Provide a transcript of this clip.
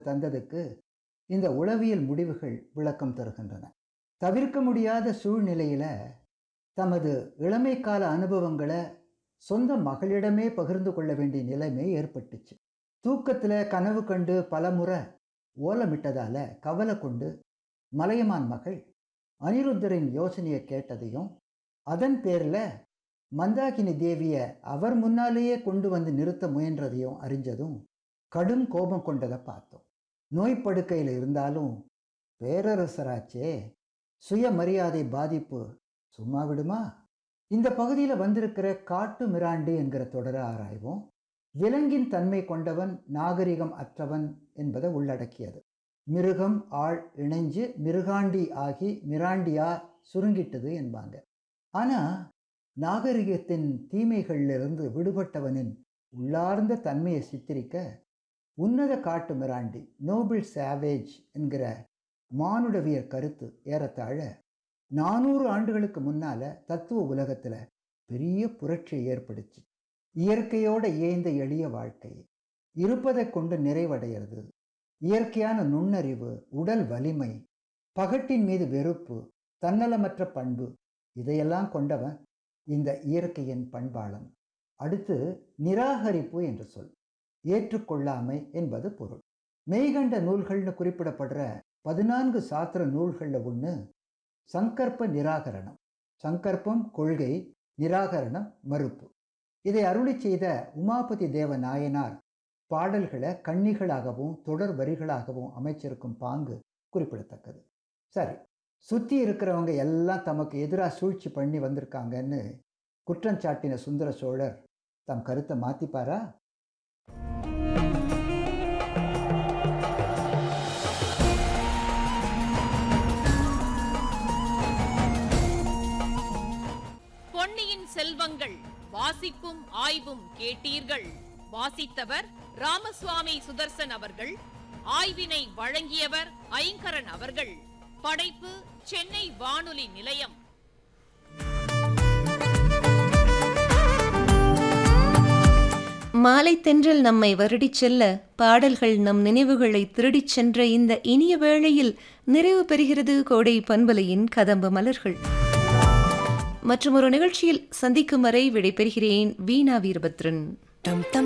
தந்ததுக்கு இந்த உளவியல் முடிவுகள் விளக்கம் தருகின்றன தவிர்க்க முடியாத சூழ்நிலையில தமது இளமை கால அனுபவங்களை சொந்த மகளிடமே பகிர்ந்து கொள்ள வேண்டிய நிலைமை ஏற்பட்டுச்சு தூக்கத்தில் கனவு கண்டு பலமுறை ஓலமிட்டதால கவலை கொண்டு மலையமான் மகள் அனிருத்தரின் யோசனையை கேட்டதையும் அதன் பேரில் மந்தாகினி தேவியை அவர் முன்னாலேயே கொண்டு வந்து நிறுத்த முயன்றதையும் அறிஞ்சதும் கடும் கோபம் கொண்டதை பார்த்தோம் நோய் படுக்கையில் இருந்தாலும் பேரரசராச்சே சுயமரியாதை பாதிப்பு சும்மா விடுமா இந்த பகுதியில் வந்திருக்கிற காட்டு மிராண்டி என்கிற தொடரை ஆராய்வோம் விலங்கின் தன்மை கொண்டவன் நாகரிகம் அற்றவன் என்பதை உள்ளடக்கியது மிருகம் ஆள் இணைஞ்சு மிருகாண்டி ஆகி மிராண்டியா சுருங்கிட்டது என்பாங்க ஆனால் நாகரிகத்தின் தீமைகளிலிருந்து விடுபட்டவனின் உள்ளார்ந்த தன்மையை சித்தரிக்க உன்னத காட்டு மிராண்டி நோபிள் சாவேஜ் என்கிற மானுடவியர் கருத்து ஏறத்தாழ நானூறு ஆண்டுகளுக்கு முன்னால தத்துவ உலகத்துல பெரிய புரட்சியை ஏற்படுச்சு இயற்கையோட ஏய்ந்த எளிய வாழ்க்கை இருப்பதை கொண்டு நிறைவடைகிறது இயற்கையான நுண்ணறிவு உடல் வலிமை பகட்டின் மீது வெறுப்பு தன்னலமற்ற பண்பு இதையெல்லாம் கொண்டவன் இந்த இயற்கையின் பண்பாளன் அடுத்து நிராகரிப்பு என்று சொல் ஏற்றுக்கொள்ளாமை என்பது பொருள் மெய்கண்ட நூல்கள்னு குறிப்பிடப்படுற பதினான்கு சாத்திர நூல்களில் ஒன்று சங்கற்ப நிராகரணம் சங்கற்பம் கொள்கை நிராகரணம் மறுப்பு இதை அருளி செய்த உமாபதி தேவ நாயனார் பாடல்களை கன்னிகளாகவும் தொடர் வரிகளாகவும் அமைச்சிருக்கும் பாங்கு குறிப்பிடத்தக்கது சரி சுற்றி இருக்கிறவங்க எல்லாம் தமக்கு எதிராக சூழ்ச்சி பண்ணி வந்திருக்காங்கன்னு குற்றம் சாட்டின சுந்தர சோழர் தம் கருத்தை மாத்திப்பாரா பொன்னியின் செல்வங்கள் வாசிப்பும் ஆய்வும் கேட்டீர்கள் வாசித்தவர் ராமசுவாமி சுதர்சன் அவர்கள் ஆய்வினை வழங்கியவர் ஐங்கரன் அவர்கள் படைப்பு சென்னை வானொலி நிலையம் மாலை தென்றல் நம்மை வருடிச் செல்ல பாடல்கள் நம் நினைவுகளை திருடிச் சென்ற இந்த இனிய வேளையில் நிறைவு பெறுகிறது கோடை பண்பலையின் கதம்ப மலர்கள் மற்றும் ஒரு நிகழ்ச்சியில் சந்திக்கும் வரை விடைபெறுகிறேன் வீணா வீரபத்ரன்